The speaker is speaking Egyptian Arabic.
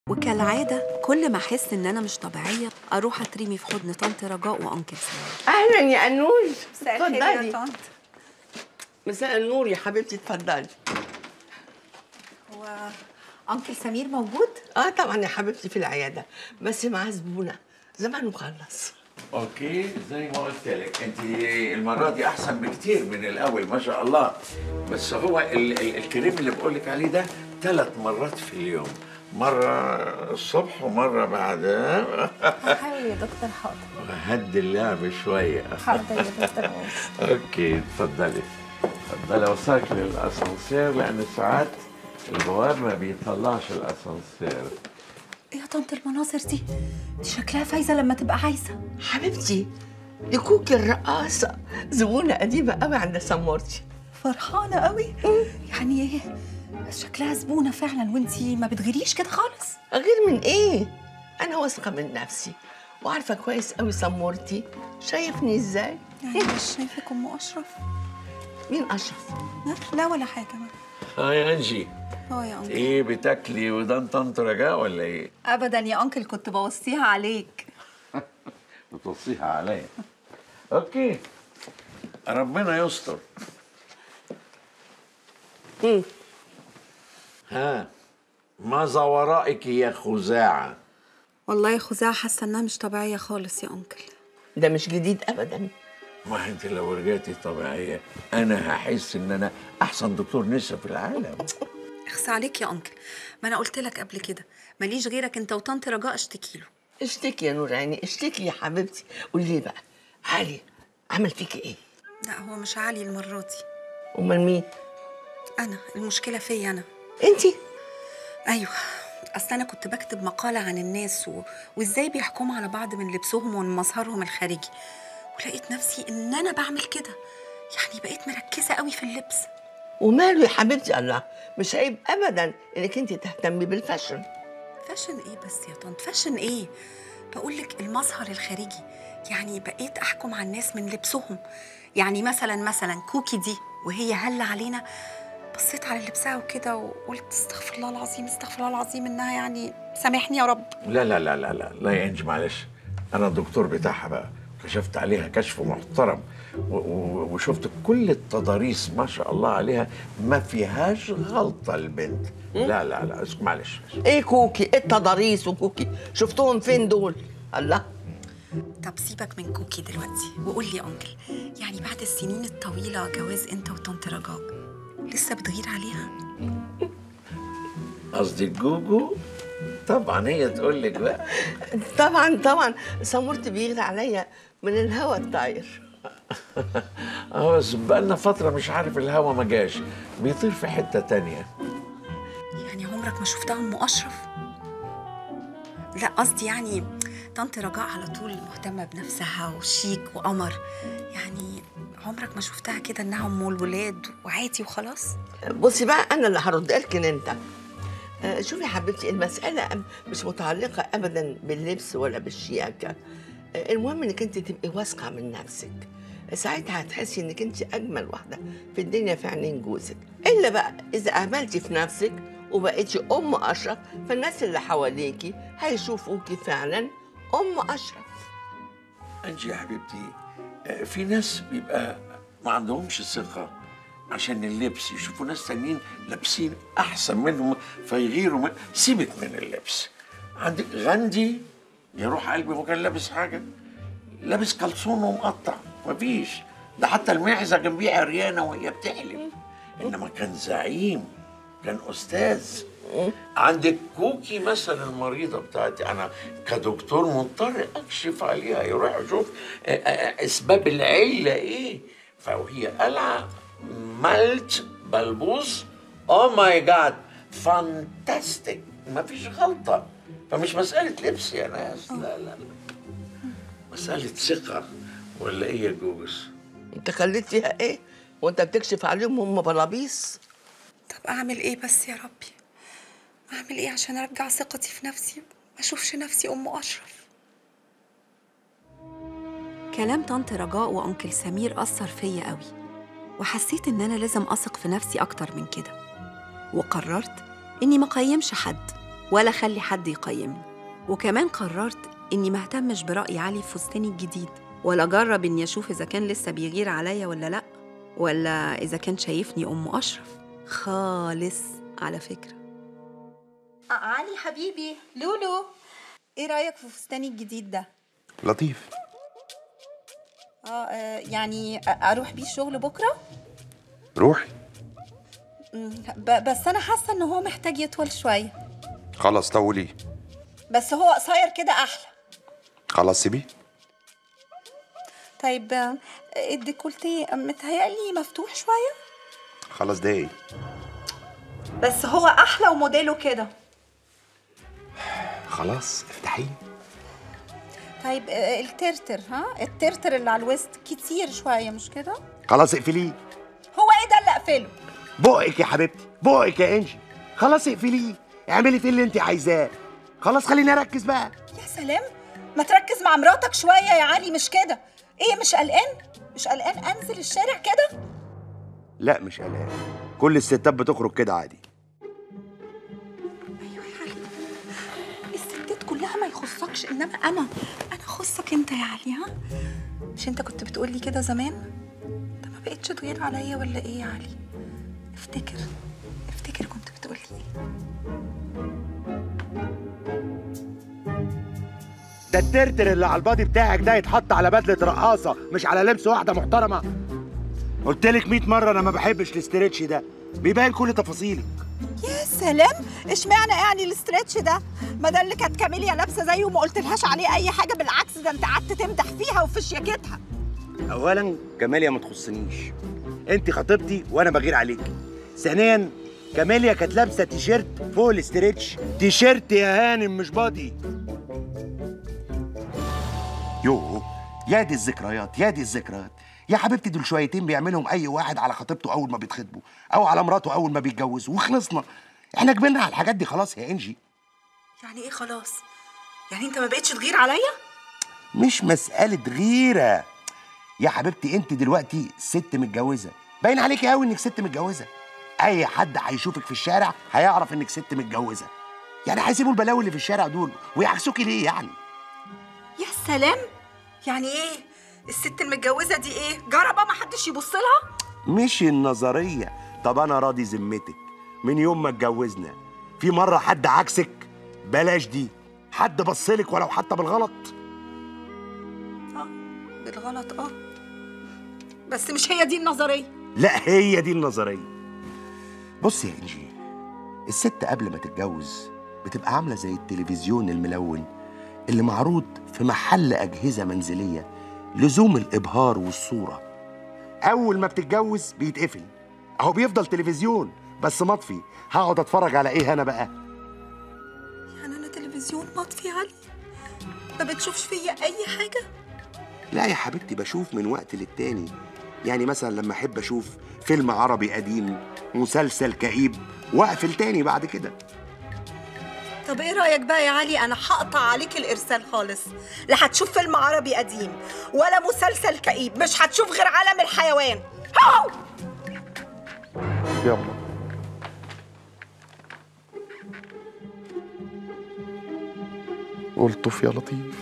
وكالعادة كل ما أحس إن أنا مش طبيعية أروح أترمي في حضن طنط رجاء وأنكل سامي اهلا يا انوش مساء الخير يا اتفضلي. طنط مساء النور يا حبيبتي اتفضلي هو انكل سمير موجود اه طبعا يا حبيبتي في العياده بس مع زبونه زمانه خلص اوكي زي ما قلت لك انت المره دي احسن بكتير من الاول ما شاء الله بس هو ال ال الكريم اللي بقول لك عليه ده ثلاث مرات في اليوم مره الصبح ومره بعدها هحاول يا دكتور حاضر هدي اللعب شويه حاضر يا دكتور عوض. اوكي اتفضلي اتفضلي اوصلك للاسانسير لان ساعات البواب ما بيطلعش الاسانسير ايه يا طنط المناظر دي دي شكلها فايزه لما تبقى عايزه حبيبتي دي كوكي الرقاصه زبونه قديمه قوي عند سمورتي فرحانه قوي يعني ايه شكلها زبونه فعلا وانتي ما بتغيريش كده خالص غير من ايه انا واثقه من نفسي وعارفه كويس قوي سمورتي شايفني ازاي يعني مش شايفك ام اشرف مين اشرف لا- لا ولا حاجه اه يا انجي اه يا انكل ايه بتاكلي ودان طنط رجاء ولا ايه؟ ابدا يا انكل كنت بوصيها عليك بتوصيها عليا اوكي ربنا يستر مم. ها ماذا ورائك يا خزاعة والله يا خزاعة حاسة إنها مش طبيعية خالص يا أنكل ده مش جديد ابدا ما انت لو رجعتي طبيعية انا هحس ان انا احسن دكتور نسا في العالم اخسى عليك يا أنكل ما أنا قلت لك قبل كده ماليش غيرك أنت وطنط رجاء اشتكي له اشتكي يا نور عيني اشتكي يا حبيبتي قولي لي بقى علي عمل فيكي ايه لا هو مش علي المرة دي امال مين أنا المشكلة فيا أنا انتي أيوه أصل أنا كنت بكتب مقالة عن الناس و... وإزاي بيحكموا على بعض من لبسهم ومن مظهرهم الخارجي ولقيت نفسي إن أنا بعمل كده يعني بقيت مركزة قوي في اللبس وماله يا حبيبتي الله مش عيب ابدا انك انت تهتمي بالفاشن فاشن ايه بس يا طنط فاشن ايه بقول لك المظهر الخارجي يعني بقيت احكم على الناس من لبسهم يعني مثلا مثلا كوكي دي وهي هله علينا بصيت على لبسها وكده وقلت استغفر الله العظيم استغفر الله العظيم انها يعني سامحني يا رب لا لا لا لا لا لا يا انجي معلش انا الدكتور بتاعها بقى كشفت عليها كشف محترم و- و- وشفت كل التضاريس ما شاء الله عليها ما فيهاش غلطة البنت لا لا لا اسم- معلش ايه كوكي ايه التضاريس وكوكي شفتهم فين دول الله طب سيبك من كوكي دلوقتي وقول لي يا انكل يعني بعد السنين الطويله جواز انت وطنط رجاء لسه بتغير عليها قصدي جوجو طبعا هي تقول لك بقى طبعا طبعا سمرت بيغلى عليا من الهوا الطاير اه بس بقالنا فترة مش عارف الهوا ما جاش بيطير في حتة تانية يعني عمرك ما شفتها ام اشرف لا قصدي يعني طنط رجاء على طول مهتمه بنفسها وشيك وقمر يعني عمرك ما شفتها كده انها ام الولاد وعادي وخلاص بصي بقى انا اللي هرد لك انت آه، شوفي يا حبيبتي المسألة مش متعلقة أبدا باللبس ولا بالشياكة آه، المهم إنك أنت تبقي واثقة من نفسك ساعتها هتحسي إنك أنت أجمل واحدة في الدنيا في عينين جوزك إلا بقى إذا أهملتي في نفسك وبقيتي أم أشرف فالناس اللي حواليكي هيشوفوكي فعلا أم أشرف انجي يا حبيبتي آه، في ناس بيبقى ما عندهمش ثقة عشان اللبس يشوفوا ناس تانيين لابسين احسن منهم فيغيروا من سيبك من اللبس عندك غاندي يروح قلبي ما كان لابس حاجة لابس كلسون ومقطع مفيش ده حتى المعزة جنبيه عريانة وهي بتحلم انما كان زعيم كان استاذ عندك كوكي مثلا المريضه بتاعتي انا كدكتور مضطر اكشف عليها يروح يشوف آه، آه، اسباب العله ايه فهي قلعه ملت بلبوس او ماي جاد فانتاستيك مفيش غلطه فمش مساله لبس يا ناس لا لا لا مساله ثقه ولا ايه يا جوجس أنت خليت فيها إيه؟ وأنت بتكشف عليهم هم بلابيس طب اعمل ايه بس يا ربي اعمل ايه عشان ارجع ثقتي في نفسي ما اشوفش نفسي ام اشرف كلام طنط رجاء وانكل سمير اثر فيا قوي وحسيت ان انا لازم اثق في نفسي اكتر من كده وقررت اني ما اقيمش حد ولا اخلي حد يقيمني وكمان قررت اني ما اهتمش براي علي في فستاني الجديد ولا اجرب اني اشوف اذا كان لسه بيغير عليا ولا لا ولا اذا كان شايفني ام اشرف خالص على فكره علي حبيبي لولو ايه رايك في فستاني الجديد ده لطيف اه آه، يعني أ- اروح بيه الشغل بكره روحي مم، ب- بس انا حاسه ان هو محتاج يطول شويه خلاص طوليه بس هو قصير كده احلى خلاص سيبيه طيب آه، الديكولتيه متهيألي مفتوح شويه خلاص ده ايه بس هو احلى وموديله كده خلاص افتحيه طيب آه، الترتر ها الترتر اللي على الوسط كتير شويه مش كده خلاص اقفليه هو ايه ده اللي اقفله بقك يا حبيبتي بقك يا انجي خلاص اقفليه اعملي فيه اللي انت عايزاه خلاص خليني اركز بقى يا سلام ما تركز مع مراتك شويه يا علي مش كده ايه مش قلقان مش قلقان انزل الشارع كده لا مش قلقان كل الستات بتخرج كده عادي الستات كلها ما يخصكش انما انا انا خصك انت يا علي ها مش انت كنت بتقولي كده زمان انت ما بقتش تغير عليا ولا ايه يا علي افتكر افتكر كنت بتقولي ايه ده الترتر اللي على البادي بتاعك ده يتحط على بدله رقاصه مش على لبس واحده محترمه قلت لك 100 مره انا ما بحبش الاسترتش ده بيبان كل تفاصيلك يا سلام اشمعنى يعني الاسترتش ده ما ده اللي كانت كاميليا لابسه زيه وما قلتلهاش عليه اي حاجه بالعكس ده انت قعدت تمدح فيها وفي شياكتها اولا كماليا ما تخصنيش انت خطيبتي وانا بغير عليكي ثانيا كماليا كانت لابسه تيشيرت فوق الاسترتش تيشيرت يا هانم مش بادي يوه يا دي الذكريات يا دي الذكريات يا حبيبتي دول شويتين بيعملهم اي واحد على خطيبته اول ما بيتخطبوا او على مراته اول ما بيتجوزوا وخلصنا احنا كبرنا على الحاجات دي خلاص يا انجي يعني ايه خلاص يعني انت ما بقتش تغير عليا مش مسألة غيرة يا حبيبتي انت دلوقتي ست متجوزة باين عليكي قوي انك ست متجوزة اي حد هيشوفك في الشارع هيعرف انك ست متجوزة يعني هيسيبوا البلاوي اللي في الشارع دول ويعكسوكي ليه يعني يا سلام يعني ايه الست المتجوزه دي ايه جربه ما حدش يبص لها مش النظرية طب انا راضي ذمتك من يوم ما اتجوزنا في مرة حد عكسك بلاش دي حد بصلك ولو حتى بالغلط اه بالغلط اه بس مش هي دي النظريه لا هي دي النظرية بص يا إنجي الست قبل ما تتجوز بتبقى عاملة زي التلفزيون الملون اللي معروض في محل أجهزة منزلية لزوم الإبهار والصورة أول ما بتتجوز بيتقفل أهو بيفضل تلفزيون بس مطفي هقعد أتفرج على إيه أنا بقى يعني انا تلفزيون مطفي علي ما بتشوفش فيا اي حاجه لا يا حبيبتي بشوف من وقت للتاني يعني مثلا لما أحب أشوف فيلم عربي قديم مسلسل كئيب وأقفل تاني بعد كده طب ايه رايك بقى يا علي انا هقطع عليك الارسال خالص لا هتشوف فيلم عربي قديم ولا مسلسل كئيب مش هتشوف غير عالم الحيوان هاو يلا قلت يا لطيف